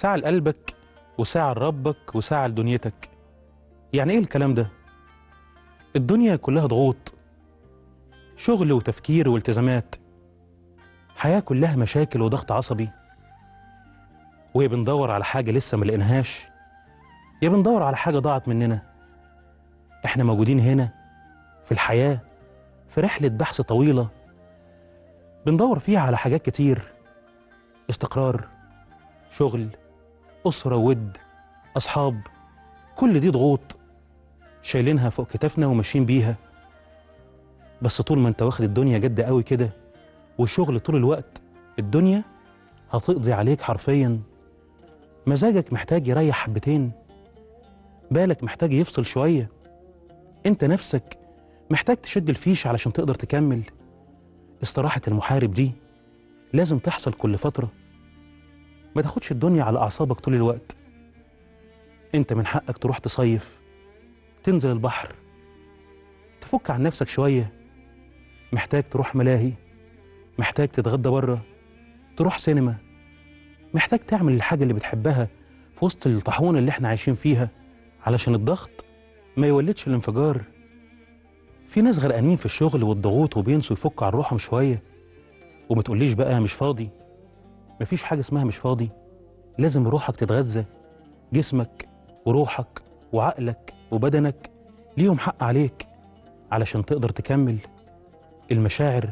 ساعة لقلبك وساعة لربك وساعة لدنيتك يعني ايه الكلام ده الدنيا كلها ضغوط شغل وتفكير والتزامات حياة كلها مشاكل وضغط عصبي ويا بندور على حاجة لسه ملقناهاش يا بندور على حاجة ضاعت مننا احنا موجودين هنا في الحياة في رحلة بحث طويلة بندور فيها على حاجات كتير استقرار شغل أسرة ود أصحاب كل دي ضغوط شايلينها فوق كتافنا وماشيين بيها بس طول ما انت واخد الدنيا جد قوي كده والشغل طول الوقت الدنيا هتقضي عليك حرفيا مزاجك محتاج يريح حبتين بالك محتاج يفصل شوية انت نفسك محتاج تشد الفيش علشان تقدر تكمل استراحة المحارب دي لازم تحصل كل فترة ما تاخدش الدنيا على أعصابك طول الوقت انت من حقك تروح تصيف تنزل البحر تفك عن نفسك شوية محتاج تروح ملاهي محتاج تتغدى بره تروح سينما محتاج تعمل الحاجة اللي بتحبها في وسط الطاحونة اللي احنا عايشين فيها علشان الضغط ما يولدش الانفجار في ناس غرقانين في الشغل والضغوط وبينسوا يفكوا عن روحهم شوية وما تقوليش بقى مش فاضي مفيش حاجة اسمها مش فاضي لازم روحك تتغذى جسمك وروحك وعقلك وبدنك ليهم حق عليك علشان تقدر تكمل المشاعر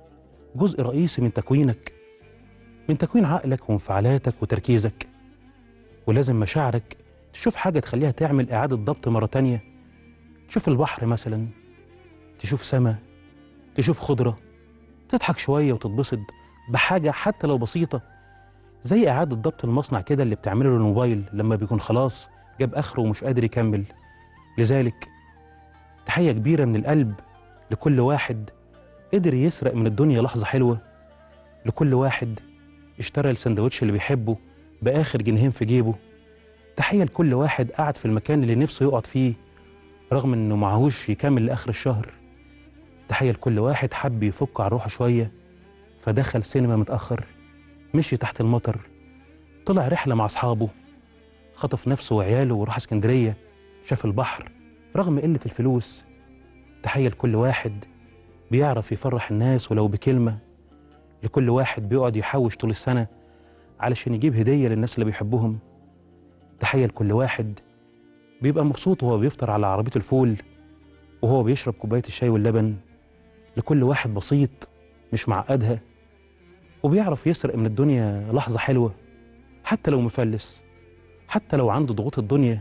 جزء رئيسي من تكوينك من تكوين عقلك وانفعالاتك وتركيزك ولازم مشاعرك تشوف حاجة تخليها تعمل إعادة ضبط مرة تانية تشوف البحر مثلا تشوف سما تشوف خضرة تضحك شوية وتتبسط بحاجة حتى لو بسيطة زي إعادة ضبط المصنع كده اللي بتعمله للموبايل لما بيكون خلاص جاب آخره ومش قادر يكمل لذلك تحية كبيرة من القلب لكل واحد قدر يسرق من الدنيا لحظة حلوة لكل واحد اشترى السندوتش اللي بيحبه بآخر جنيهين في جيبه تحية لكل واحد قعد في المكان اللي نفسه يقعد فيه رغم انه معهوش يكمل لآخر الشهر تحية لكل واحد حب يفك عن روحه شوية فدخل سينما متأخر مشي تحت المطر طلع رحلة مع أصحابه خطف نفسه وعياله وراح اسكندرية شاف البحر رغم قلة الفلوس تحية لكل واحد بيعرف يفرح الناس ولو بكلمة لكل واحد بيقعد يحوش طول السنة علشان يجيب هدية للناس اللي بيحبهم تحية لكل واحد بيبقى مبسوط وهو بيفطر على عربية الفول وهو بيشرب كوباية الشاي واللبن لكل واحد بسيط مش معقدها وبيعرف يسرق من الدنيا لحظة حلوة حتى لو مفلس حتى لو عنده ضغوط الدنيا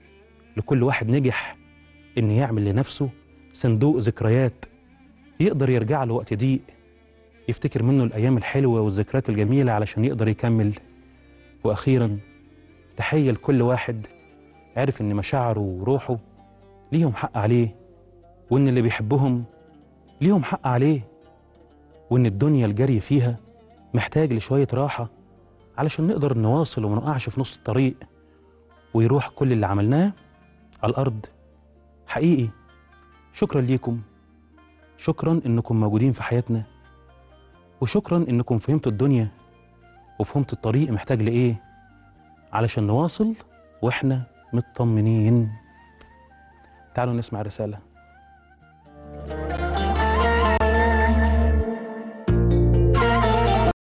لكل واحد نجح إن يعمل لنفسه صندوق ذكريات يقدر يرجع له وقت ضيق يفتكر منه الأيام الحلوة والذكريات الجميلة علشان يقدر يكمل وأخيرا تحية لكل واحد عرف إن مشاعره وروحه ليهم حق عليه وإن اللي بيحبهم ليهم حق عليه وإن الدنيا الجري فيها محتاج لشوية راحة علشان نقدر نواصل وما نقعش في نص الطريق ويروح كل اللي عملناه على الأرض حقيقي شكرا ليكم شكرا إنكم موجودين في حياتنا وشكرا إنكم فهمتوا الدنيا وفهمتوا الطريق محتاج لإيه علشان نواصل وإحنا مطمنين تعالوا نسمع رسالة